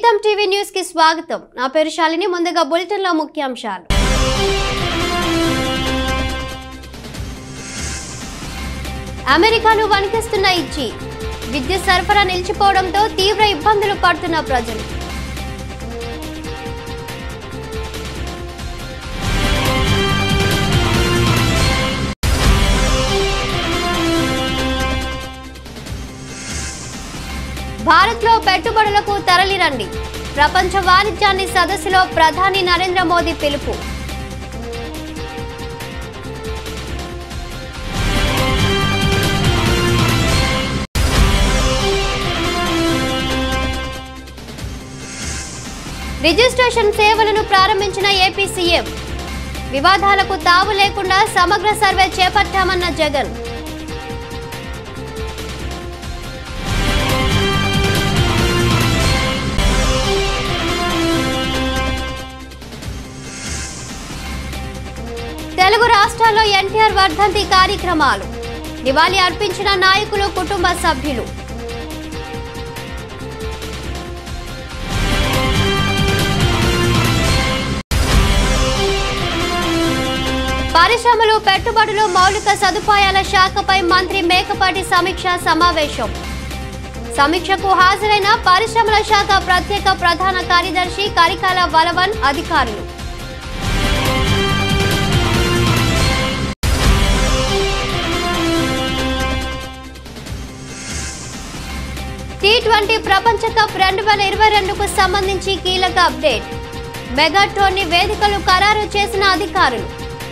హితం TV news కి స్వాగతం నా పేరు శాలిని ముందుగా బులెటిన్ లో ముఖ్యాంశాలు అమెరికాను వణికిస్తున్న ఇచ్చి విద్యుత్ సరఫరా నిలిచిపోవడంతో తీవ్ర ఇబ్బందులు పడుతున్న ప్రజలు భారత్లో పెట్టుబడులకు తరలిరండి ప్రపంచ వాణిజ్యాన్ని సదస్సులో ప్రధాని నరేంద్ర మోదీ పిలుపు రిజిస్ట్రేషన్ సేవలను ప్రారంభించిన ఏపీ సీఎం వివాదాలకు తావు లేకుండా సమగ్ర సర్వే చేపట్టామన్న జగన్ తెలుగు రాష్ట్రాల్లో ఎన్టీఆర్ వర్ధంతి కార్యక్రమాలు నివాళి అర్పించిన నాయకులు కుటుంబ సభ్యులు పరిశ్రమలు పెట్టుబడులు మౌలిక సదుపాయాల శాఖపై మంత్రి మేకపాటి సమీక్ష సమావేశం సమీక్షకు హాజరైన పరిశ్రమల శాఖ ప్రత్యేక ప్రధాన కార్యదర్శి కరికాల వలవన్ అధికారులు టీ ట్వంటీ ప్రపంచ కప్ రెండు వేల ఇరవై రెండుకు సంబంధించి కీలక అప్డేట్ మెగా టోర్నీ వేదికలు ఖరారు చేసిన అధికారులు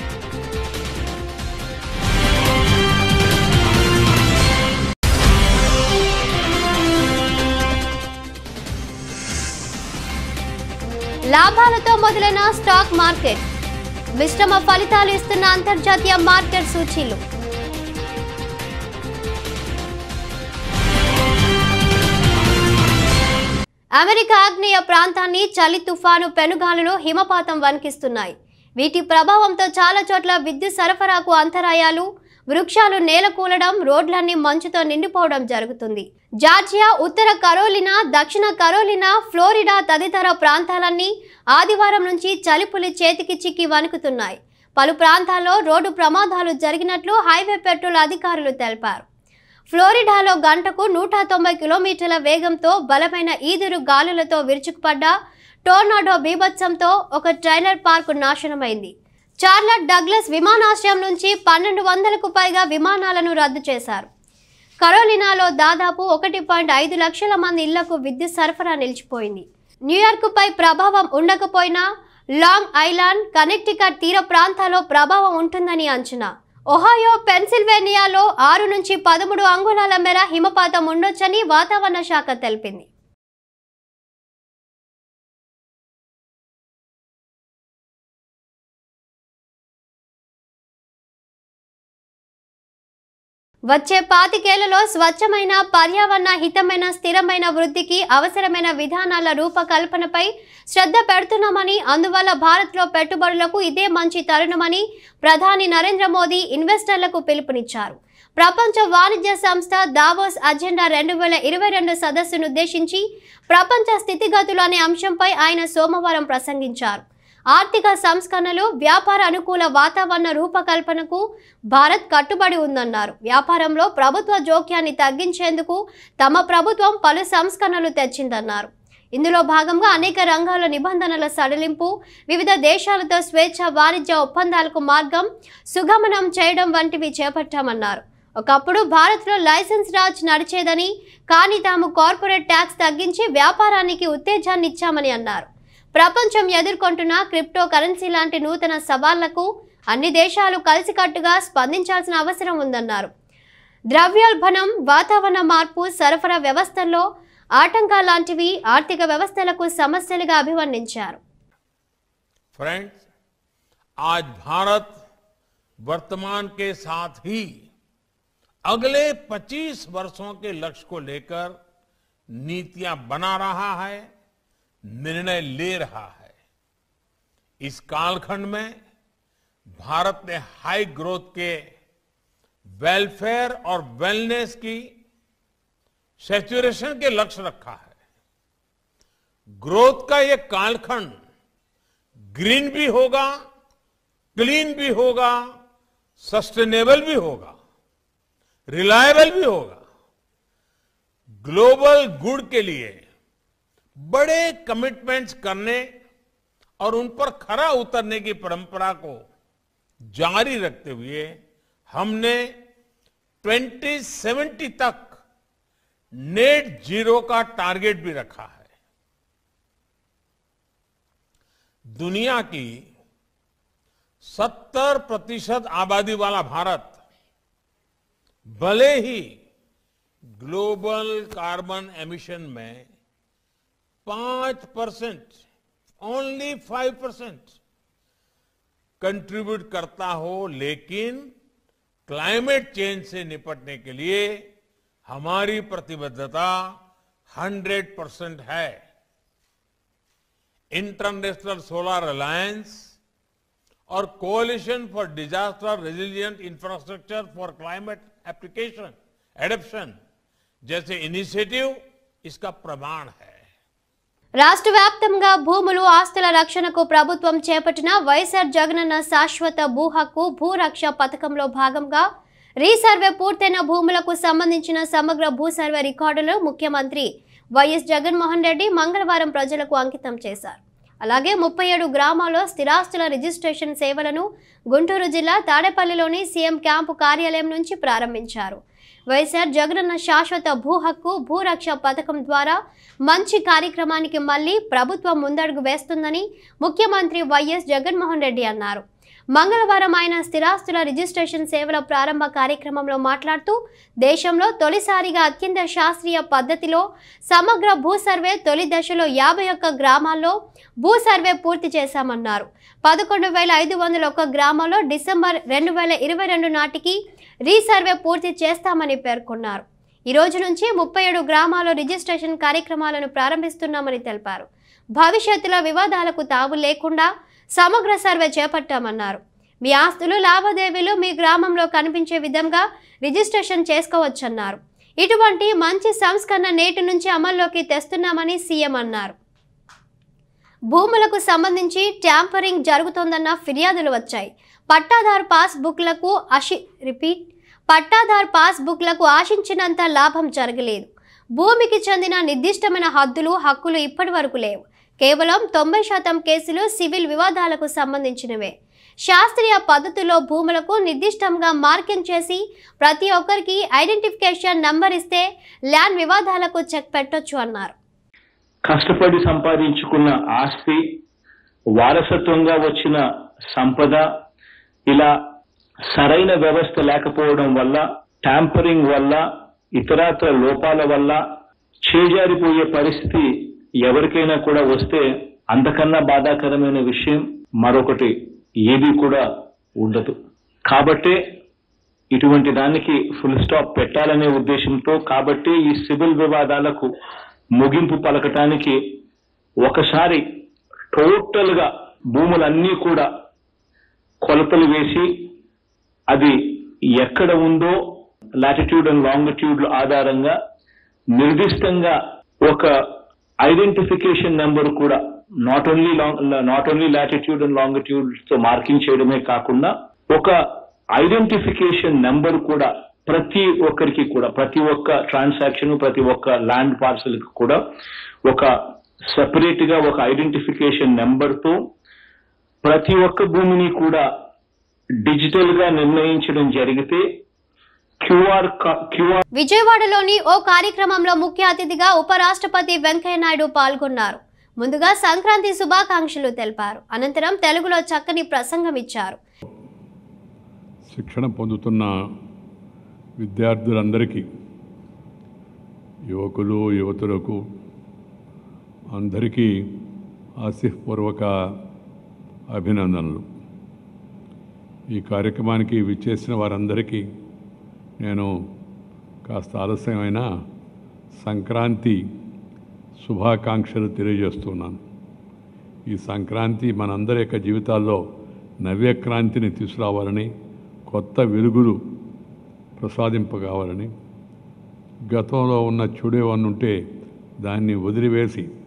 లాభాలతో మొదలైన స్టాక్ మార్కెట్ మిశ్రమ ఫలితాలు ఇస్తున్న అంతర్జాతీయ మార్కెట్ సూచీలు అమెరికా ఆగ్నేయ ప్రాంతాన్ని చలి తుఫాను పెనుగాలులు హిమపాతం వణికిస్తున్నాయి వీటి ప్రభావంతో చాలా చోట్ల విద్యుత్ సరఫరాకు అంతరాయాలు వృక్షాలు నేలకూలడం రోడ్లన్నీ మంచుతో నిండిపోవడం జరుగుతుంది జార్జియా ఉత్తర కరోలినా దక్షిణ కరోలినా ఫ్లోరిడా తదితర ప్రాంతాలన్నీ ఆదివారం నుంచి చలిపులి చేతికి చిక్కి వణుకుతున్నాయి పలు ప్రాంతాల్లో రోడ్డు ప్రమాదాలు జరిగినట్లు హైవే పెట్రోల్ అధికారులు తెలిపారు ఫ్లోరిడాలో గంటకు నూట తొంభై కిలోమీటర్ల వేగంతో బలమైన ఈదురు గాలులతో విరుచుకుపడ్డ టోర్నాడో బీభత్సంతో ఒక ట్రైలర్ పార్కు నాశనమైంది చార్లట్ డగ్లస్ విమానాశ్రయం నుంచి పన్నెండు వందలకు పైగా విమానాలను రద్దు చేశారు కరోలినాలో దాదాపు ఒకటి పాయింట్ ఐదు లక్షల మంది ఇళ్లకు విద్యుత్ సరఫరా నిలిచిపోయింది న్యూయార్కుపై ప్రభావం ఉండకపోయినా లాంగ్ ఐలాండ్ కనెక్టికట్ తీర ప్రాంతాల్లో ప్రభావం ఉంటుందని అంచనా ఒహాయో పెన్సిల్వేనియాలో ఆరు నుంచి పదమూడు అంగుళాల మేర హిమపాతం ఉండొచ్చని వాతావరణ శాఖ తెలిపింది వచ్చే పాతికేళ్లలో స్వచ్ఛమైన పర్యావరణ హితమైన స్థిరమైన వృద్ధికి అవసరమైన విధానాల రూపకల్పనపై శ్రద్ధ పెడుతున్నామని అందువల్ల భారత్లో పెట్టుబడులకు ఇదే మంచి తరుణమని ప్రధాని నరేంద్ర మోదీ ఇన్వెస్టర్లకు పిలుపునిచ్చారు ప్రపంచ వాణిజ్య సంస్థ దావోస్ అజెండా రెండు వేల ఇరవై రెండు సదస్సును ఉద్దేశించి ప్రపంచ స్థితిగతులు అనే అంశంపై ఆయన సోమవారం ప్రసంగించారు ఆర్థిక సంస్కరణలు వ్యాపార అనుకూల వాతావరణ రూపకల్పనకు భారత్ కట్టుబడి ఉందన్నారు వ్యాపారంలో ప్రభుత్వ జోక్యాన్ని తగ్గించేందుకు తమ ప్రభుత్వం పలు సంస్కరణలు తెచ్చిందన్నారు ఇందులో భాగంగా అనేక రంగాల నిబంధనల సడలింపు వివిధ దేశాలతో స్వేచ్ఛ వాణిజ్య ఒప్పందాలకు మార్గం సుగమనం చేయడం వంటివి చేపట్టామన్నారు ఒకప్పుడు భారత్లో లైసెన్స్ రాజ్ నడిచేదని కానీ తాము కార్పొరేట్ ట్యాక్స్ తగ్గించి వ్యాపారానికి ఉత్తేజాన్ని ఇచ్చామని అన్నారు ప్రపంచం ఎదుర్కొంటున్న క్రిప్టో కరెన్సీ లాంటి నూతన సవాళ్లకు అన్ని దేశాలు కలిసికట్టుగా స్పందించాల్సిన అవసరం ఉందన్నారు ద్రవ్యోల్బణం వాతావరణ మార్పు సరఫరా వ్యవస్థల్లో ఆటంకాల లాంటివి ఆర్థిక వ్యవస్థలకు సమస్యలుగా అభివర్ణించారు फ्रेंड्स आज भारत वर्तमान के साथ ही अगले 25 वर्षों के लक्ष्य को लेकर नीतियां बना रहा है निर्णय ले रहा है इस कालखंड में भारत ने हाई ग्रोथ के वेलफेयर और वेलनेस की सेचुरेशन के लक्ष्य रखा है ग्रोथ का ये कालखंड ग्रीन भी होगा क्लीन भी होगा सस्टेनेबल भी होगा रिलायबल भी होगा ग्लोबल गुड के लिए बड़े कमिटमेंट्स करने और उन पर खरा उतरने की परंपरा को जारी रखते हुए हमने 2070 तक नेट जीरो का टारगेट भी रखा है दुनिया की 70 प्रतिशत आबादी वाला भारत भले ही ग्लोबल कार्बन एमिशन में पांच percent only five percent contribute करता हो लेकिन क्लाइमेट चेंज से निपटने के लिए हमारी प्रतिबद्धता 100 परसेंट है इंटरनेशनल सोलर अलायंस और coalition for disaster resilient infrastructure for climate application adaption जैसे इनिशिएटिव इसका प्रमाण है రాష్ట్ర వ్యాప్తంగా భూములు ఆస్తుల రక్షణకు ప్రభుత్వం చేపట్టిన వైఎస్ఆర్ జగనన్న శాశ్వత భూ హక్కు భూరక్ష పథకంలో భాగంగా రీసర్వే పూర్తయిన భూములకు సంబంధించిన సమగ్ర భూ సర్వే రికార్డులు ముఖ్యమంత్రి వైఎస్ జగన్మోహన్ రెడ్డి మంగళవారం ప్రజలకు అంకితం చేశారు అలాగే ముప్పై ఏడు గ్రామాల్లో స్థిరాస్తుల రిజిస్ట్రేషన్ సేవలను గుంటూరు జిల్లా తాడేపల్లిలోని సీఎం క్యాంపు కార్యాలయం నుంచి ప్రారంభించారు వైఎస్ఆర్ జగనన్న శాశ్వత భూ హక్కు భూరక్ష పథకం ద్వారా మంచి కార్యక్రమానికి మళ్ళీ ప్రభుత్వం ముందడుగు వేస్తుందని ముఖ్యమంత్రి వైఎస్ జగన్మోహన్ రెడ్డి అన్నారు మంగళవారం ఆయన స్థిరాస్తుల రిజిస్ట్రేషన్ సేవల ప్రారంభ కార్యక్రమంలో మాట్లాడుతూ దేశంలో తొలిసారిగా అత్యంత శాస్త్రీయ పద్ధతిలో సమగ్ర భూ సర్వే తొలి దశలో యాభై ఒక్క గ్రామాల్లో భూ సర్వే పూర్తి చేశామన్నారు పదకొండు వేల ఐదు వందల ఒక్క గ్రామాల్లో డిసెంబర్ రెండు వేల ఇరవై రెండు నాటికి రీసర్వే పూర్తి చేస్తామని పేర్కొన్నారు ఈ రోజు నుంచి ముప్పై ఏడు గ్రామాల్లో రిజిస్ట్రేషన్ కార్యక్రమాలను ప్రారంభిస్తున్నామని తెలిపారు భవిష్యత్తులో వివాదాలకు తావు లేకుండా సమగ్ర సర్వే చేపట్టామన్నారు మీ ఆస్తులు లావాదేవీలు మీ గ్రామంలో కనిపించే విధంగా రిజిస్ట్రేషన్ చేసుకోవచ్చన్నారు ఇటువంటి మంచి సంస్కరణ నేటి నుంచి అమల్లోకి తెస్తున్నామని సీఎం అన్నారు భూములకు సంబంధించి ట్యాంపరింగ్ జరుగుతోందన్న ఫిర్యాదులు వచ్చాయి పట్టాదారు పాస్ బుక్లకు అషి రిపీట్ పట్టాదారు పాస్ బుక్లకు ఆశించినంత లాభం జరగలేదు భూమికి చెందిన నిర్దిష్టమైన హద్దులు హక్కులు ఇప్పటి వరకు లేవు కేవలం తొంభై శాతం కేసులు సివిల్ వివాదాలకు సంబంధించినవే శాస్త్రీయ పద్ధతిలో భూములకు నిర్దిష్టంగా మార్కింగ్ చేసి ప్రతి ఒక్కరికి ఐడెంటిఫికేషన్ నంబర్ ఇస్తే ల్యాండ్ వివాదాలకు చెక్ పెట్టొచ్చు అన్నారు కష్టపడి సంపాదించుకున్న ఆస్తి వారసత్వంగా వచ్చిన సంపద ఇలా సరైన వ్యవస్థ లేకపోవడం వల్ల ట్యాంపరింగ్ వల్ల ఇతరత్ర లోపాల వల్ల చేజారిపోయే పరిస్థితి ఎవరికైనా కూడా వస్తే అంతకన్నా బాధాకరమైన విషయం మరొకటి ఏది కూడా ఉండదు కాబట్టే ఇటువంటి దానికి ఫుల్ స్టాప్ పెట్టాలనే ఉద్దేశంతో కాబట్టి ఈ సివిల్ వివాదాలకు ముగింపు పలకటానికి ఒకసారి టోటల్ గా భూములన్నీ కూడా కొలతలు వేసి అది ఎక్కడ ఉందో లాటిట్యూడ్ అండ్ లాంగిట్యూడ్ ఆధారంగా నిర్దిష్టంగా ఒక ఐడెంటిఫికేషన్ నెంబర్ కూడా not only not only latitude and longitude తో మార్కింగ్ చేయడమే కాకుండా ఒక ఐడెంటిఫికేషన్ నెంబర్ కూడా ప్రతి ఒక్కరికి కూడా ప్రతి ఒక్క ట్రాన్సాక్షన్ ప్రతి ఒక్క ల్యాండ్ పార్సల్ కి కూడా ఒక సెపరేట్ గా ఒక ఐడెంటిఫికేషన్ నెంబర్ తో ప్రతి ఒక్క భూమిని కూడా డిజిటల్ గా నిర్ణయించడం జరిగితే క్యూఆర్ క్యూఆర్ విజయవాడలోని ఓ కార్యక్రమంలో ముఖ్య అతిథిగా ఉపరాష్ట్రపతి వెంకయ్య నాయుడు పాల్గొన్నారు ముందుగా సంక్రాంతి శుభాకాంక్షలు తెలిపారు అనంతరం తెలుగులో చక్కని ప్రసంగం ఇచ్చారు శిక్షణ పొందుతున్న విద్యార్థులందరికీ యువకులు యువతులకు అందరికీ ఆసిఫ్పూర్వక అభినందనలు ఈ కార్యక్రమానికి విచ్చేసిన వారందరికీ నేను కాస్త ఆలస్యమైన సంక్రాంతి శుభాకాంక్షలు తెలియజేస్తున్నాను ఈ సంక్రాంతి మనందరి యొక్క జీవితాల్లో నవ్యక్రాంతిని తీసుకురావాలని కొత్త వెలుగులు ప్రసాదింపగావాలని గతంలో ఉన్న చెడు ఏమన్నా ఉంటే దాన్ని వదిలివేసి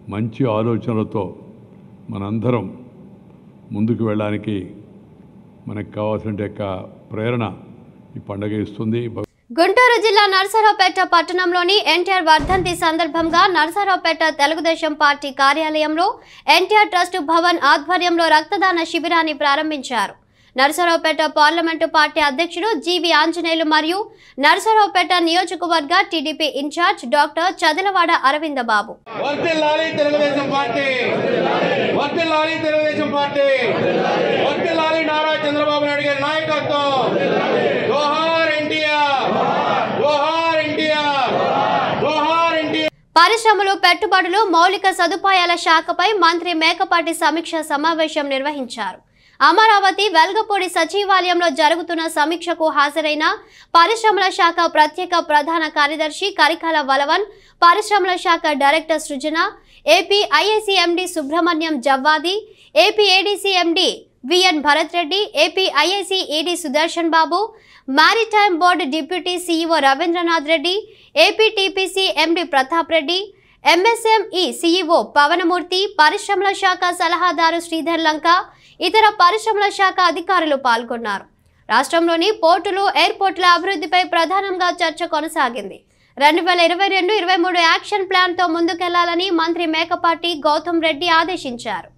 మంచి ఆలోచనలతో మనందరం ముందుకు వెళ్ళడానికి మనకు కావాల్సిన యొక్క ప్రేరణ ఈ పండగ ఇస్తుంది గుంటూరు జిల్లా నరసరావుపేట పట్టణంలోని ఎన్టీఆర్ వర్ధంతి సందర్భంగా నరసరావుపేట తెలుగుదేశం పార్టీ కార్యాలయంలో ఎన్టీఆర్ ట్రస్ట్ భవన్ ఆధ్వర్యంలో రక్తదాన శిబిరాన్ని ప్రారంభించారు నరసరావుపేట పార్లమెంటు పార్టీ అధ్యక్షుడు జీవి ఆంజనేయులు మరియు నరసరావుపేట నియోజకవర్గ TDP in-charge doctor Chadalavada Aravinda Babu వర్తిల్లాలి తెలుగుదేశం పార్టీ వర్తిల్లాలి తెలుగుదేశం పార్టీ వర్తిల్లాలి నారా చంద్రబాబు నాయుడు గారి నాయకత్వం జోహార్ ఎన్టీఆర్ జోహార్ ఎన్టీఆర్ జోహార్ ఎన్టీఆర్ పరిశ్రమలు పెట్టుబడులు మౌలిక సదుపాయాల శాఖపై మంత్రి మేకపాటి సమీక్ష సమావేశం నిర్వహించారు అమరావతి వెల్గపూడి సచివాలయంలో జరుగుతున్న సమీక్షకు హాజరైన పరిశ్రమల శాఖ ప్రత్యేక ప్రధాన కార్యదర్శి కరికాల వలవన్ పరిశ్రమల శాఖ director Srujana AP IIC MD Subrahmanyam Javvadi AP ADC MD VN Bharat Reddy AP IIC ED Sudarshan Babu maritime board deputy CEO Ravindranath Reddy AP TPC MD Pratap Reddy MSME CEO Pavanamurthy పరిశ్రమల శాఖ సలహాదారు శ్రీధర్ లంక ఇతర పరిశ్రమల శాఖ అధికారులు పాల్గొన్నారు రాష్ట్రంలోని పోర్టులు ఎయిర్పోర్టుల అభివృద్ధిపై ప్రధానంగా చర్చ కొనసాగింది రెండు వేల ఇరవై రెండు ఇరవై మూడు యాక్షన్ ప్లాన్తో ముందుకెళ్లాలని మంత్రి మేకపాటి గౌతమ్ రెడ్డి ఆదేశించారు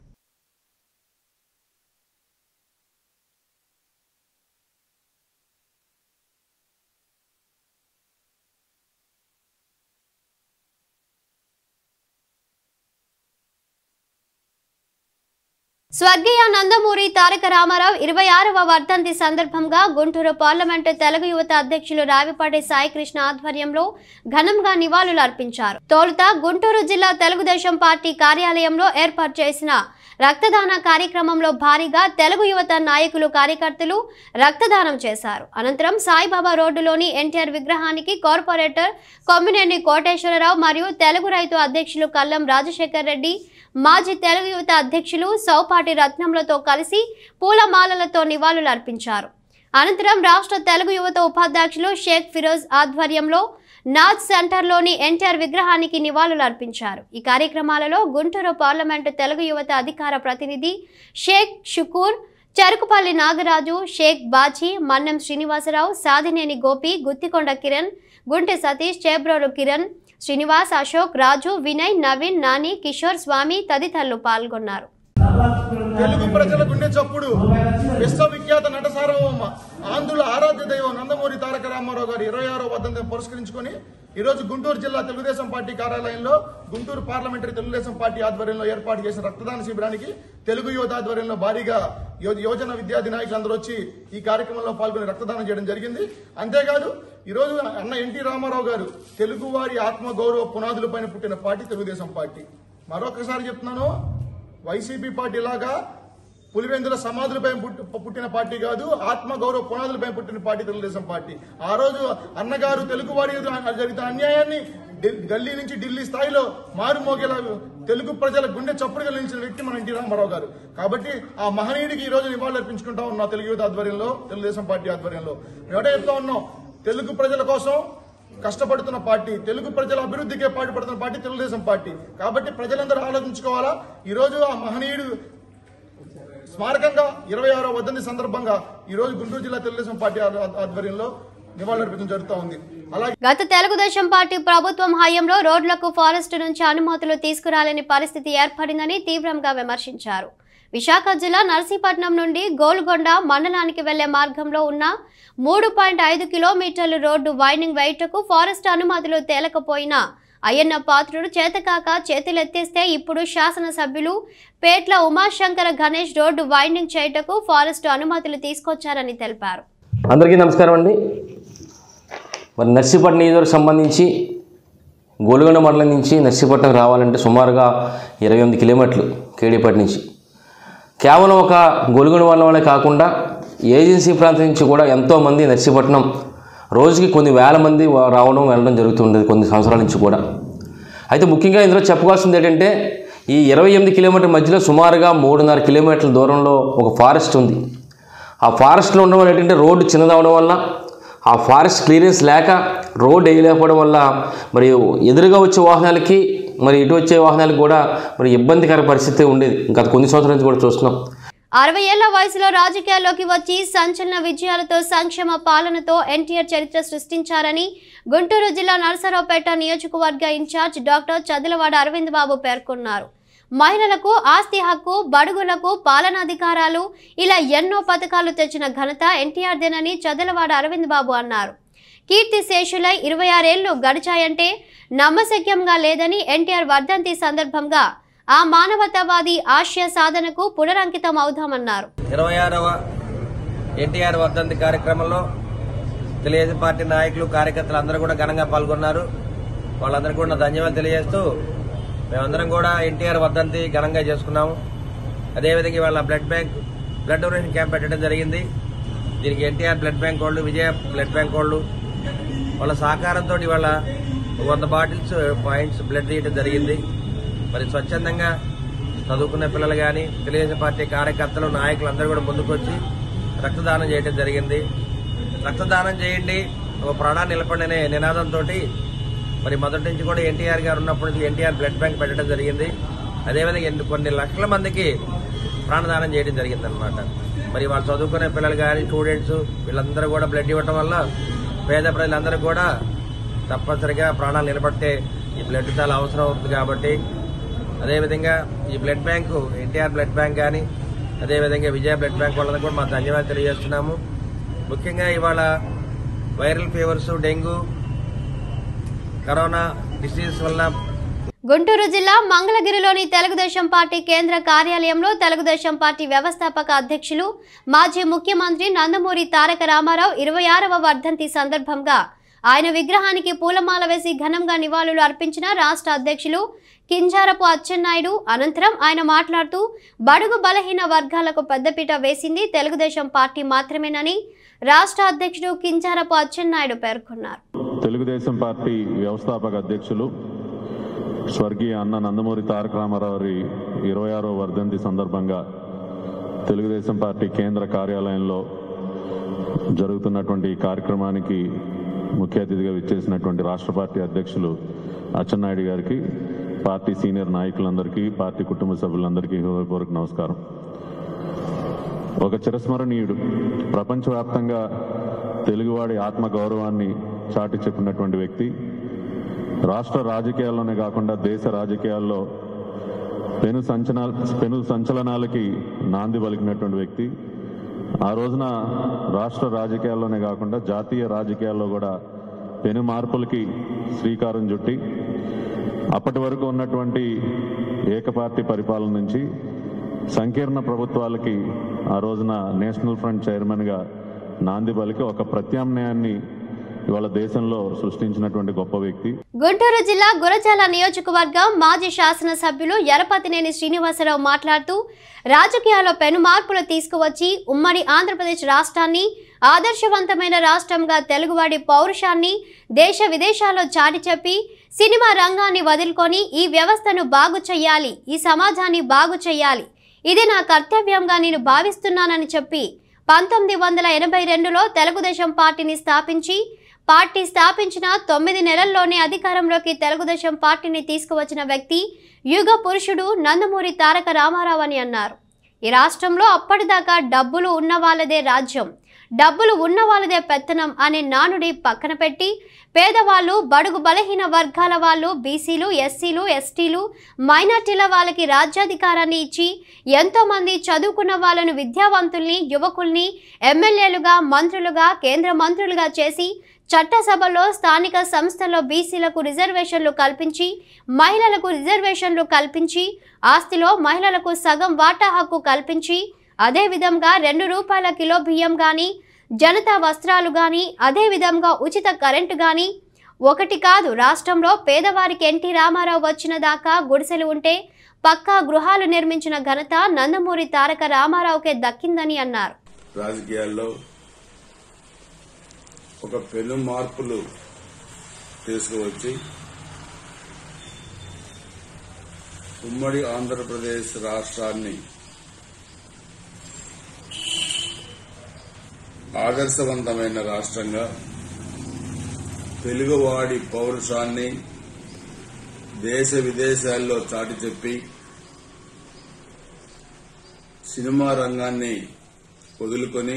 స్వర్గీయ నందమూరి తారక రామారావు ఇరవై ఆరవ వర్ధంతి సందర్భంగా గుంటూరు పార్లమెంటు తెలుగు యువత అధ్యక్షులు రావిపాటి సాయికృష్ణ ఆధ్వర్యంలో ఘనంగా నివాళులు అర్పించారు తొలుత గుంటూరు జిల్లా తెలుగుదేశం పార్టీ కార్యాలయంలో ఏర్పాటు చేసిన రక్తదాన కార్యక్రమంలో భారీగా తెలుగు యువత నాయకులు కార్యకర్తలు రక్తదానం చేశారు అనంతరం సాయిబాబా రోడ్డులోని ఎన్టీఆర్ విగ్రహానికి కార్పొరేటర్ కొమ్మినేని కోటేశ్వరరావు మరియు తెలుగు రైతు అధ్యక్షులు కల్లం రాజశేఖర్ రెడ్డి మాజీ తెలుగు యువత అధ్యక్షులు సౌపాటి రత్నంలతో కలిసి పూలమాలలతో నివాళులు అర్పించారు అనంతరం రాష్ట్ర తెలుగు యువత ఉపాధ్యక్షులు షేక్ ఫిరోజ్ ఆధ్వర్యంలో నాథ్ సెంటర్లోని ఎన్టీఆర్ విగ్రహానికి నివాళులు అర్పించారు ఈ కార్యక్రమాలలో గుంటూరు పార్లమెంటు తెలుగు యువత అధికార ప్రతినిధి షేక్ షుకూర్ చెరుకుపల్లి నాగరాజు షేక్ బాజీ మన్నెం శ్రీనివాసరావు సాదినేని గోపి గుత్తికొండ కిరణ్ గుంటె సతీష్ చేబ్రోలు కిరణ్ శ్రీనివాస్ అశోక్ రాజు వినయ్ నవీన్ నాని కిషోర్ స్వామి తదితరులు పాల్గొన్నారు తెలుగు ప్రజల గుండె చప్పుడు విశ్వవిఖ్యాత నట సార్వభౌమ ఆంధ్రుల ఆరాధ్య దైవం నందమూరి తారక రామారావు గారి ఇరవై ఆరో వర్ధంతిని పురస్కరించుకొని ఈ రోజు గుంటూరు జిల్లా తెలుగుదేశం పార్టీ కార్యాలయంలో గుంటూరు పార్లమెంటరీ తెలుగుదేశం పార్టీ ఆధ్వర్యంలో ఏర్పాటు చేసిన రక్తదాన శిబిరానికి తెలుగు యువత ఆధ్వర్యంలో భారీగా యో- యువజన విద్యార్థి నాయకులందరూ వచ్చి ఈ కార్యక్రమంలో పాల్గొని రక్తదానం చేయడం జరిగింది అంతేకాదు ఈ రోజు అన్న ఎన్టీ రామారావు గారు తెలుగువారి ఆత్మ గౌరవ పునాదులపైన పుట్టిన పార్టీ తెలుగుదేశం పార్టీ మరొకసారి చెప్తున్నాను వైసీపీ పార్టీ లాగా పులివెందుల సమాధులపై పుట్టి- పుట్టిన పార్టీ కాదు ఆత్మ గౌరవ పునాదులపై పుట్టిన పార్టీ తెలుగుదేశం పార్టీ ఆ రోజు అన్నగారు తెలుగువాడి ఎదురు జరిగిన అన్యాయాన్ని ఢిల్- గల్లీ నుంచి ఢిల్లీ స్థాయిలో మారు మోగేలా తెలుగు ప్రజల గుండె చప్పుడుగా నిలిచిన వ్యక్తి మన ఎన్టీ రామారావు గారు కాబట్టి ఆ మహనీయుడికి ఈ రోజు నివాళులు అర్పించుకుంటా ఉన్నాం తెలుగు యువత ఆధ్వర్యంలో తెలుగుదేశం పార్టీ ఆధ్వర్యంలో మేము ఒకటే చెప్తా ఉన్నాం తెలుగు ప్రజల కోసం కష్టపడుతున్న పార్టీ తెలుగు ప్రజల అభివృద్ధికే పాటుపడుతున్న పార్టీ తెలుగుదేశం పార్టీ కాబట్టి ప్రజలందరూ ఆలోచించుకోవాలా ఈ రోజు ఆ మహనీయుడు స్మారకంగా ఇరవై ఆరో వర్ధంతి సందర్భంగా ఈ రోజు గుంటూరు జిల్లా తెలుగుదేశం పార్టీ ఆధ్వ- ఆధ్వర్యంలో నివాళులర్పించడం జరుగుతూ ఉంది అలాగే గత తెలుగుదేశం పార్టీ ప్రభుత్వం హయాంలో రోడ్లకు ఫారెస్ట్ నుంచి అనుమతులు తీసుకురాలేని పరిస్థితి ఏర్పడిందని తీవ్రంగా విమర్శించారు విశాఖ జిల్లా నర్సీపట్నం నుండి గోల్గొండ మండలానికి వెళ్లే మార్గంలో ఉన్న మూడు పాయింట్ ఐదు కిలోమీటర్ల రోడ్డు వైండింగ్ వేయుటకు ఫారెస్ట్ అనుమతులు తేలకపోయినా అయ్యన్న పాత్రుడు చేతకాక చేతులెత్తేస్తే ఇప్పుడు శాసనసభ్యులు పేట్ల ఉమాశంకర గణేష్ రోడ్డు వైండింగ్ చేయుటకు ఫారెస్ట్ అనుమతులు తీసుకొచ్చారని తెలిపారు అందరికీ నమస్కారం అండి మరి నర్సీపట్నం నియోజకవర్గం సంబంధించి గోలుగొండ మండలం నుంచి నర్సీపట్నం రావాలంటే సుమారుగా ఇరవై ఎనిమిది కిలోమీటర్లు కేడీపేట నుంచి కేవలం ఒక గోలుగొండ మండలం వల్లే కాకుండా ఏజెన్సీ ప్రాంతం నుంచి కూడా ఎంతోమంది నర్సీపట్నం రోజుకి కొన్ని వేల మంది వా- రావడం వెళ్ళడం జరుగుతుండేది కొన్ని సంవత్సరాల నుంచి కూడా అయితే ముఖ్యంగా ఇందులో చెప్పుకోవాల్సింది ఏంటంటే ఈ ఇరవై ఎనిమిది కిలోమీటర్ మధ్యలో సుమారుగా మూడున్నర కిలోమీటర్ల దూరంలో ఒక ఫారెస్ట్ ఉంది ఆ ఫారెస్ట్లో ఉండడం వల్ల ఏంటంటే రోడ్డు చిన్నదవడం వల్ల ఆ ఫారెస్ట్ క్లియరెన్స్ లేక రోడ్ వేయలేకపోవడం వల్ల మరి ఎదురుగా వచ్చే వాహనాలకి మరి ఇటు వచ్చే వాహనాలకు కూడా మరి ఇబ్బందికర పరిస్థితి ఉండేది గత కొన్ని సంవత్సరాల నుంచి కూడా చూస్తున్నాం అరవై ఏళ్ల వయసులో రాజకీయాల్లోకి వచ్చి సంచలన విజయాలతో సంక్షేమ పాలనతో ఎన్టీఆర్ చరిత్ర సృష్టించారని గుంటూరు జిల్లా నరసరావుపేట నియోజకవర్గ ఇన్ఛార్జ్ డాక్టర్ చదలవాడ అరవింద్ బాబు పేర్కొన్నారు మహిళలకు ఆస్తి హక్కు బడుగులకు పాలనాధికారాలు ఇలా ఎన్నో పథకాలు తెచ్చిన ఘనత ఎన్టీఆర్దేనని చదలవాడ అరవింద్ బాబు అన్నారు కీర్తి శేషులై ఇరవై ఆరేళ్లు గడిచాయంటే నమ్మశక్యంగా లేదని ఎన్టీఆర్ వర్ధంతి సందర్భంగా ఆ మానవతావాది ఆశయ సాధనకు పునరంకితం అవుదామన్నారు ఇరవై ఆరవ ఎన్టీఆర్ వర్ధంతి కార్యక్రమంలో తెలుగుదేశం పార్టీ నాయకులు కార్యకర్తలు అందరూ కూడా ఘనంగా పాల్గొన్నారు వాళ్ళందరికీ కూడా నా ధన్యవాదాలు తెలియజేస్తూ మేమందరం కూడా ఎన్టీఆర్ వర్ధంతి ఘనంగా చేసుకున్నాము అదేవిధంగా వాళ్ళ blood bank blood donation camp పెట్టడం జరిగింది దీనికి ఎన్టీఆర్ బ్లడ్ బ్యాంక్ వాళ్ళు విజయ బ్లడ్ బ్యాంక్ వాళ్ళు వాళ్ళ సహకారంతో ఇవాళ వంద బాటిల్స్ పాయింట్స్ బ్లడ్ తీయడం జరిగింది మరి స్వచ్ఛందంగా చదువుకునే పిల్లలు కానీ తెలుగుదేశం పార్టీ కార్యకర్తలు నాయకులు అందరూ కూడా ముందుకొచ్చి రక్తదానం చేయడం జరిగింది రక్తదానం చేయండి ఒక ప్రాణాన్ని నిలపండి అనే నినాదంతో మరి మొదటి నుంచి కూడా ఎన్టీఆర్ గారు ఉన్నప్పటి నుంచి ఎన్టీఆర్ బ్లడ్ బ్యాంక్ పెట్టడం జరిగింది అదేవిధంగా ఎన్ని- కొన్ని లక్షల మందికి ప్రాణదానం చేయడం జరిగింది అనమాట మరి వాళ్ళు చదువుకునే పిల్లలు కానీ స్టూడెంట్స్ వీళ్ళందరూ కూడా బ్లడ్ ఇవ్వటం వల్ల పేద ప్రజలందరూ కూడా తప్పనిసరిగా ప్రాణాలు నిలబట్టే ఈ బ్లడ్ చాలా అవసరం అవుతుంది కాబట్టి అదేవిధంగా ఈ blood bank NTR blood bank కానీ అదేవిధంగా విజయ బ్లడ్ బ్యాంక్ వాళ్ళని కూడా మా ధన్యవాదాలు తెలియజేస్తున్నాము ముఖ్యంగా ఇవాళ viral fevers dengue corona disease వల్ల గుంటూరు జిల్లా మంగళగిరిలోని తెలుగుదేశం పార్టీ కేంద్ర కార్యాలయంలో తెలుగుదేశం పార్టీ వ్యవస్థాపక అధ్యక్షులు మాజీ ముఖ్యమంత్రి నందమూరి తారక రామారావు ఇరవై ఆరవ వర్ధంతి సందర్భంగా ఆయన విగ్రహానికి పూలమాల వేసి ఘనంగా నివాళులు అర్పించిన రాష్ట్ర అధ్యక్షులు కింజారపు అచ్చెన్నాయుడు అనంతరం ఆయన మాట్లాడుతూ బడుగు బలహీన వర్గాలకు పెద్దపీట వేసింది తెలుగుదేశం పార్టీ మాత్రమేనని రాష్ట్ర అధ్యక్షుడు కింజారపు అచ్చెన్నాయుడు పేర్కొన్నారు తెలుగుదేశం పార్టీ వ్యవస్థాపక అధ్యక్షులు స్వర్గీయ అన్న నందమూరి తారక రామారావు గారి ఇరవై ఆరో వర్ధంతి సందర్భంగా తెలుగుదేశం పార్టీ కేంద్ర కార్యాలయంలో జరుగుతున్నటువంటి ఈ కార్యక్రమానికి ముఖ్య అతిథిగా విచ్చేసినటువంటి రాష్ట్ర పార్టీ అధ్యక్షులు అచ్చెన్నాయుడు గారికి పార్టీ సీనియర్ నాయకులందరికీ పార్టీ కుటుంబ సభ్యులందరికీ హృదయపూర్వక నమస్కారం ఒక చిరస్మరణీయుడు ప్రపంచవ్యాప్తంగా తెలుగువాడి ఆత్మ గౌరవాన్ని చాటి చెప్పినటువంటి వ్యక్తి రాష్ట్ర రాజకీయాల్లోనే కాకుండా దేశ రాజకీయాల్లో పెను సంచలన పెను సంచలనాలకి నాంది పలికినటువంటి వ్యక్తి ఆ రోజున రాష్ట్ర రాజకీయాల్లోనే కాకుండా జాతీయ రాజకీయాల్లో కూడా పెను మార్పులకి శ్రీకారం చుట్టి అప్పటి వరకు ఉన్నటువంటి ఏకపార్టీ పరిపాలన నుంచి సంకీర్ణ ప్రభుత్వాలకి ఆ రోజున నేషనల్ ఫ్రంట్ చైర్మన్గా నాంది పలికి ఒక ప్రత్యామ్నాయాన్ని ఇవాళ దేశంలో సృష్టించినటువంటి గొప్ప వ్యక్తి గుంటూరు జిల్లా గురజాల నియోజకవర్గం మాజీ శాసనసభ్యులు ఎరపతినేని శ్రీనివాసరావు మాట్లాడుతూ రాజకీయాల్లో పెను మార్పులు తీసుకువచ్చి ఉమ్మడి ఆంధ్రప్రదేశ్ రాష్ట్రాన్ని ఆదర్శవంతమైన రాష్ట్రంగా తెలుగువాడి పౌరుషాన్ని దేశ విదేశాల్లో చాటి చెప్పి సినిమా రంగాన్ని వదులుకొని ఈ వ్యవస్థను బాగు చెయ్యాలి ఈ సమాజాన్ని బాగు చెయ్యాలి ఇది నా కర్తవ్యంగా నేను భావిస్తున్నానని చెప్పి పంతొమ్మిది వందల ఎనభై రెండులో తెలుగుదేశం పార్టీని స్థాపించి పార్టీ స్థాపించిన తొమ్మిది నెలల్లోనే అధికారంలోకి తెలుగుదేశం పార్టీని తీసుకువచ్చిన వ్యక్తి యుగ పురుషుడు నందమూరి తారక రామారావు అని అన్నారు ఈ రాష్ట్రంలో అప్పటిదాకా డబ్బులు ఉన్న వాళ్ళదే రాజ్యం డబ్బులు ఉన్న వాళ్ళదే పెత్తనం అనే నానుడి పక్కన పెట్టి పేదవాళ్ళు బడుగు బలహీన వర్గాల వాళ్ళు బీసీలు ఎస్సీలు ఎస్టీలు మైనార్టీల వాళ్ళకి రాజ్యాధికారాన్ని ఇచ్చి ఎంతో మంది చదువుకున్న వాళ్ళను విద్యావంతుల్ని యువకుల్ని ఎమ్మెల్యేలుగా మంత్రులుగా కేంద్ర మంత్రులుగా చేసి చట్టసభలో స్థానిక సంస్థల్లో బీసీలకు రిజర్వేషన్లు కల్పించి మహిళలకు రిజర్వేషన్లు కల్పించి ఆస్తిలో మహిళలకు సగం వాటా హక్కు కల్పించి అదేవిధంగా రెండు రూపాయల కిలో బియ్యం కానీ జనతా వస్త్రాలు కానీ అదేవిధంగా ఉచిత కరెంటు కానీ ఒకటి కాదు రాష్ట్రంలో పేదవారికి ఎన్టీ రామారావు వచ్చిన దాకా గుడిసెలు ఉంటే పక్కా గృహాలు నిర్మించిన ఘనత నందమూరి తారక రామారావుకే దక్కిందని అన్నారు రాజకీయాల్లో ఒక పెను మార్పులు తీసుకువచ్చి ఉమ్మడి ఆంధ్రప్రదేశ్ రాష్ట్రాన్ని ఆదర్శవంతమైన రాష్ట్రంగా తెలుగువాడి పౌరుషాన్ని దేశ విదేశాల్లో చాటి చెప్పి సినిమా రంగాన్ని వదులుకొని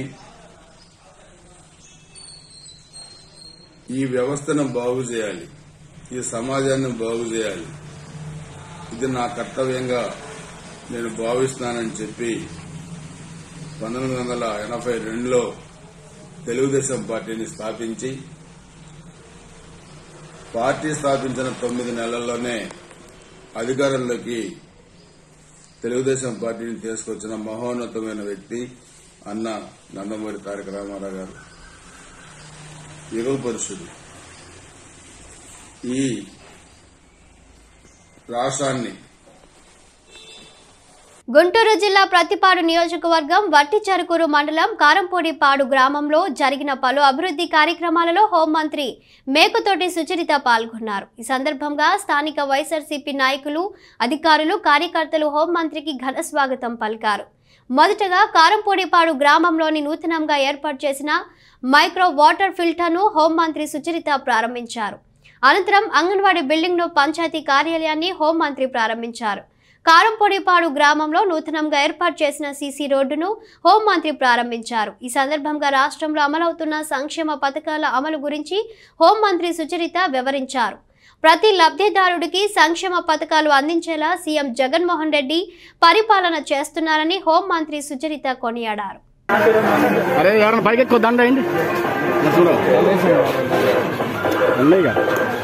ఈ వ్యవస్థను బాగు చేయాలి ఈ సమాజాన్ని బాగు చేయాలి ఇది నా కర్తవ్యంగా నేను భావిస్తున్నానని చెప్పి పంతొమ్మిది వందల ఎనభై రెండులో తెలుగుదేశం పార్టీని స్థాపించి పార్టీ స్థాపించిన తొమ్మిది నెలల్లోనే అధికారంలోకి తెలుగుదేశం పార్టీని తీసుకొచ్చిన మహోన్నతమైన వ్యక్తి అన్న నందమూరి తారక రామారావు గారు యుగ పురుషుడు ఈ రాష్ట్రాన్ని గుంటూరు జిల్లా ప్రతిపాడు నియోజకవర్గం వట్టిచెరుకూరు మండలం కారంపూడిపాడు గ్రామంలో జరిగిన పలు అభివృద్ధి కార్యక్రమాలలో హోంమంత్రి మేకుతోటి సుచరిత పాల్గొన్నారు ఈ సందర్భంగా స్థానిక వైఎస్ఆర్సీపీ నాయకులు అధికారులు కార్యకర్తలు హోంమంత్రికి ఘన స్వాగతం పలికారు మొదటగా కారంపూడిపాడు గ్రామంలోని నూతనంగా ఏర్పాటు చేసిన మైక్రో వాటర్ ఫిల్టర్ను హోంమంత్రి సుచరిత ప్రారంభించారు అనంతరం అంగన్వాడీ బిల్డింగ్ను పంచాయతీ కార్యాలయాన్ని హోంమంత్రి ప్రారంభించారు కారంపొడిపాడు గ్రామంలో నూతనంగా ఏర్పాటు చేసిన సీసీ రోడ్డును హోంమంత్రి ప్రారంభించారు ఈ సందర్భంగా రాష్ట్రంలో అమలవుతున్న సంక్షేమ పథకాల అమలు గురించి హోంమంత్రి సుచరిత వివరించారు ప్రతి లబ్ధిదారుడికి సంక్షేమ పథకాలు అందించేలా సీఎం జగన్మోహన్ రెడ్డి పరిపాలన చేస్తున్నారని హోంమంత్రి సుచరిత కొనియాడారు అరే ఎవరైనా పైకి ఎక్కువ దండ అయింది చూడు అన్నయ్య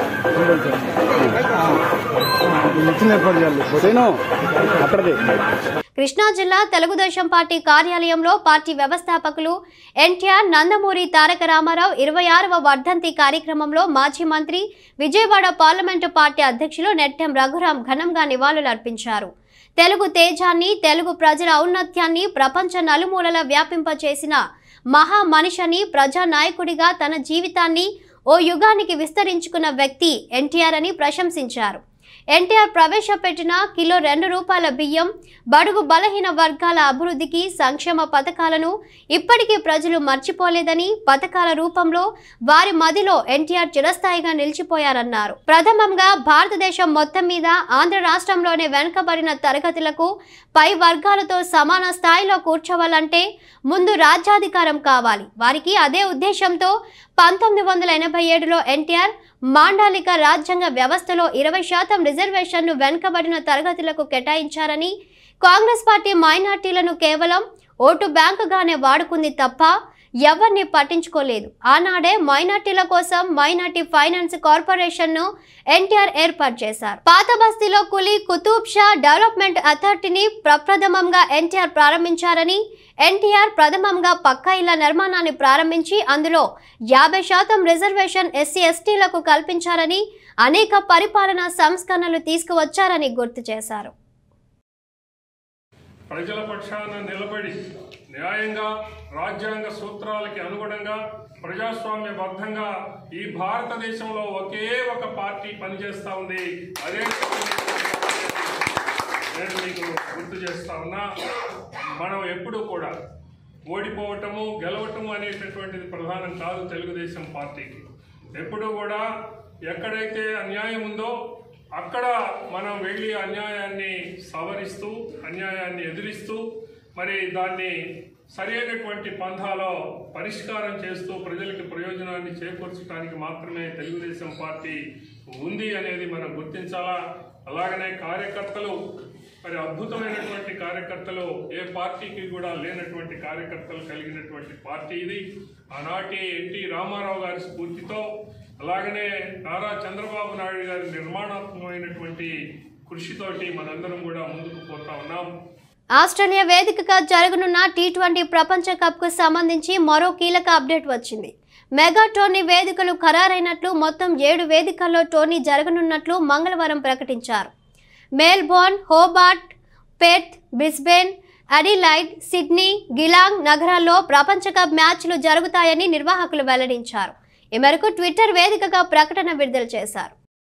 ఇచ్చిన ఏర్పాటు చేయాలి పోతేను అక్కడికి కృష్ణా జిల్లా తెలుగుదేశం పార్టీ కార్యాలయంలో పార్టీ వ్యవస్థాపకులు ఎన్టీఆర్ నందమూరి తారక రామారావు ఇరవై ఆరవ వర్ధంతి కార్యక్రమంలో మాజీ మంత్రి విజయవాడ పార్లమెంటు పార్టీ అధ్యక్షులు నెట్టెం రఘురాం ఘనంగా నివాళులర్పించారు తెలుగు తేజాన్ని తెలుగు ప్రజల ఔన్నత్యాన్ని ప్రపంచ నలుమూలల వ్యాపింపచేసిన మహా మనిషని ప్రజానాయకుడిగా తన జీవితాన్ని ఓ యుగానికి విస్తరించుకున్న వ్యక్తి ఎన్టీఆర్ అని ప్రశంసించారు ఎన్టీఆర్ ప్రవేశపెట్టిన కిలో రెండు రూపాయల బియ్యం బడుగు బలహీన వర్గాల అభివృద్ధికి సంక్షేమ పథకాలను ఇప్పటికీ ప్రజలు మర్చిపోలేదని పథకాల రూపంలో వారి మదిలో ఎన్టీఆర్ చిరస్థాయిగా నిలిచిపోయారన్నారు ప్రథమంగా భారతదేశం మొత్తం మీద ఆంధ్ర రాష్ట్రంలోనే వెనుకబడిన తరగతులకు పై వర్గాలతో సమాన స్థాయిలో కూర్చోవాలంటే ముందు రాజ్యాధికారం కావాలి వారికి అదే ఉద్దేశంతో పంతొమ్మిది వందల ఎనభై ఏడులో ఎన్టీఆర్ మాండాలిక రాజ్యాంగ వ్యవస్థలో ఇరవై శాతం రిజర్వేషన్ను వెనుకబడిన తరగతులకు కేటాయించారని కాంగ్రెస్ పార్టీ మైనార్టీలను కేవలం ఓటు బ్యాంకుగానే వాడుకుంది తప్ప ఎవరిని పట్టించుకోలేదు ఆనాడే మైనార్టీల కోసం మైనార్టీ ఫైనాన్స్ కార్పొరేషన్ ను ఎన్టీఆర్ ఏర్పాటు చేశారు పాత బస్తీలో కులి కుతూబ్ షా డెవలప్మెంట్ అథారిటీని ప్రప్రథమంగా ఎన్టీఆర్ ప్రారంభించారని ఎన్టీఆర్ ప్రథమంగా పక్కా ఇళ్ల నిర్మాణాన్ని ప్రారంభించి అందులో యాభై శాతం రిజర్వేషన్ ఎస్సీ ఎస్టీలకు కల్పించారని అనేక పరిపాలనా సంస్కరణలు తీసుకువచ్చారని గుర్తు చేశారు ప్రజల పక్షాన నిలబడి న్యాయంగా రాజ్యాంగ సూత్రాలకి అనుగుణంగా ప్రజాస్వామ్యబద్ధంగా ఈ భారతదేశంలో ఒకే ఒక పార్టీ పనిచేస్తా ఉంది అదే నేను మీకు గుర్తు చేస్తా ఉన్నా మనం ఎప్పుడూ కూడా ఓడిపోవటము గెలవటము అనేటటువంటిది ప్రధానం కాదు తెలుగుదేశం పార్టీకి ఎప్పుడూ కూడా ఎక్కడైతే అన్యాయం ఉందో అక్కడ మనం వెళ్ళి అన్యాయాన్ని సవరిస్తూ అన్యాయాన్ని ఎదిరిస్తూ మరి దాన్ని సరైనటువంటి పంథాలో పరిష్కారం చేస్తూ ప్రజలకి ప్రయోజనాన్ని చేకూర్చడానికి మాత్రమే తెలుగుదేశం పార్టీ ఉంది అనేది మనం గుర్తించాలా అలాగనే కార్యకర్తలు మరి అద్భుతమైనటువంటి కార్యకర్తలు ఏ పార్టీకి కూడా లేనటువంటి కార్యకర్తలు కలిగినటువంటి పార్టీ ఇది ఆనాటి ఎన్టీ రామారావు గారి స్ఫూర్తితో అలాగనే నారా చంద్రబాబు నాయుడు గారి నిర్మాణాత్మకమైనటువంటి కృషితోటి మనందరం కూడా ముందుకు పోతా ఉన్నాం ఆస్ట్రేలియా వేదికగా జరగనున్న టీ ట్వంటీ ప్రపంచ కప్ కు సంబంధించి మరో కీలక అప్డేట్ వచ్చింది మెగా టోర్నీ వేదికలు ఖరారైనట్లు మొత్తం ఏడు వేదికల్లో టోర్నీ జరగనున్నట్లు మంగళవారం ప్రకటించారు Melbourne Hobart Perth Brisbane Adelaide Sydney Geelong నగరాల్లో ప్రపంచ కప్ మ్యాచ్లు జరుగుతాయని నిర్వాహకులు వెల్లడించారు ఈ మేరకు ట్విట్టర్ వేదికగా ప్రకటన విడుదల చేశారు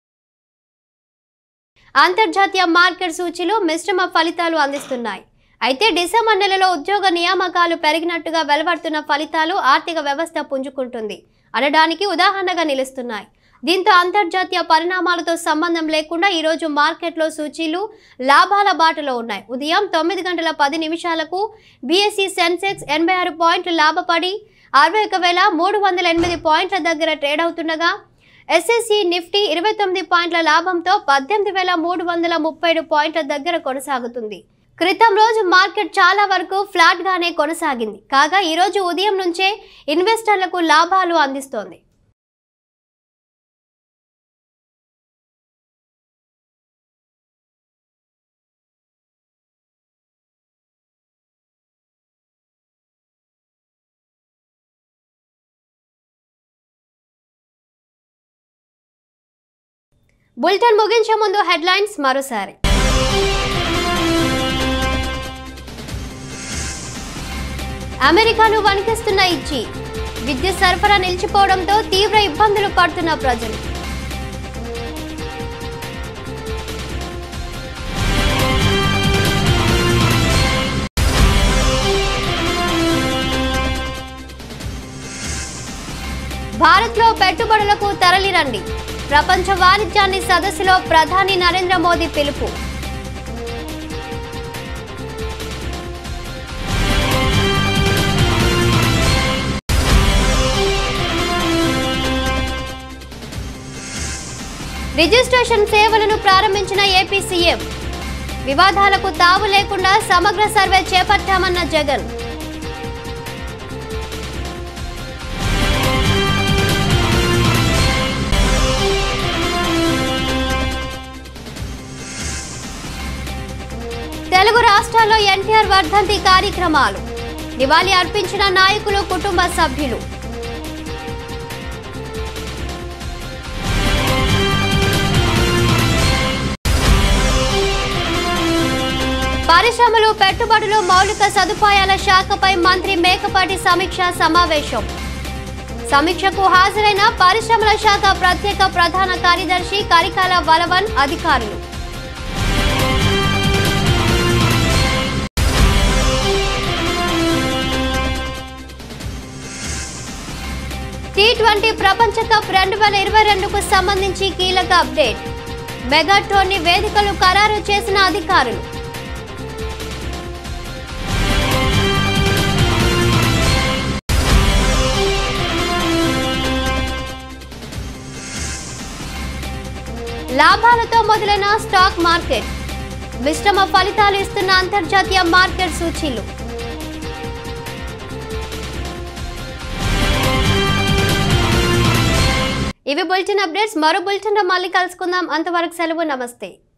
అంతర్జాతీయ మార్కెట్ సూచీలు మిశ్రమ ఫలితాలు అందిస్తున్నాయి అయితే డిసెంబర్ నెలలో ఉద్యోగ నియామకాలు పెరిగినట్టుగా వెలువడుతున్న ఫలితాలు ఆర్థిక వ్యవస్థ పుంజుకుంటుంది అనడానికి ఉదాహరణగా నిలుస్తున్నాయి దీంతో అంతర్జాతీయ పరిణామాలతో సంబంధం లేకుండా ఈరోజు మార్కెట్లో సూచీలు లాభాల బాటలో ఉన్నాయి ఉదయం తొమ్మిది గంటల పది నిమిషాలకు బీఎస్సీ సెన్సెక్స్ ఎనభై ఆరు పాయింట్లు లాభపడి అరవై ఒక వేల మూడు వందల ఎనిమిది పాయింట్ల దగ్గర ట్రేడ్ అవుతుండగా ఎస్ఎస్సి నిఫ్టీ ఇరవై తొమ్మిది పాయింట్ల లాభంతో పద్దెనిమిది వేల మూడు వందల ముప్పై ఏడు పాయింట్ల దగ్గర కొనసాగుతుంది క్రితం రోజు మార్కెట్ చాలా వరకు ఫ్లాట్ గానే కొనసాగింది కాగా ఈ రోజు ఉదయం నుంచే ఇన్వెస్టర్లకు లాభాలు అందిస్తోంది బులెటిన్ ముగించే ముందు హెడ్లైన్స్ మరోసారి అమెరికాను వణికిస్తున్న ఇచ్చి విద్యుత్ సరఫరా నిలిచిపోవడంతో తీవ్ర ఇబ్బందులు పడుతున్న ప్రజలు భారత్లో పెట్టుబడులకు తరలిరండి ప్రపంచ వాణిజ్యాన్ని సదస్సులో ప్రధాని నరేంద్ర మోదీ పిలుపు రిజిస్ట్రేషన్ సేవలను ప్రారంభించిన ఏపీ సీఎం వివాదాలకు తావు లేకుండా సమగ్ర సర్వే చేపట్టామన్న జగన్ తెలుగు రాష్ట్రాల్లో ఎన్టీఆర్ వర్ధంతి కార్యక్రమాలు నివాళి అర్పించిన నాయకులు కుటుంబ సభ్యులు పరిశ్రమలు పెట్టుబడులు మౌలిక సదుపాయాల శాఖపై మంత్రి మేకపాటి సమీక్ష సమావేశం సమీక్షకు హాజరైన పరిశ్రమల శాఖ ప్రత్యేక ప్రధాన కార్యదర్శి కరికాల వలవన్ అధికారులు టీ ట్వంటీ ప్రపంచ కప్ రెండు వేల ఇరవై రెండుకు సంబంధించి కీలక అప్డేట్ మెగా టోర్నీ వేదికలు ఖరారు చేసిన అధికారులు లాభాలతో మొదలైన స్టాక్ మార్కెట్ మిశ్రమ ఫలితాలు ఇస్తున్న అంతర్జాతీయ మార్కెట్ సూచీలు ఇవి బులెటిన్ అప్డేట్స్ మరో బులెటిన్ మళ్ళీ కలుసుకుందాం అంతవరకు సెలవు నమస్తే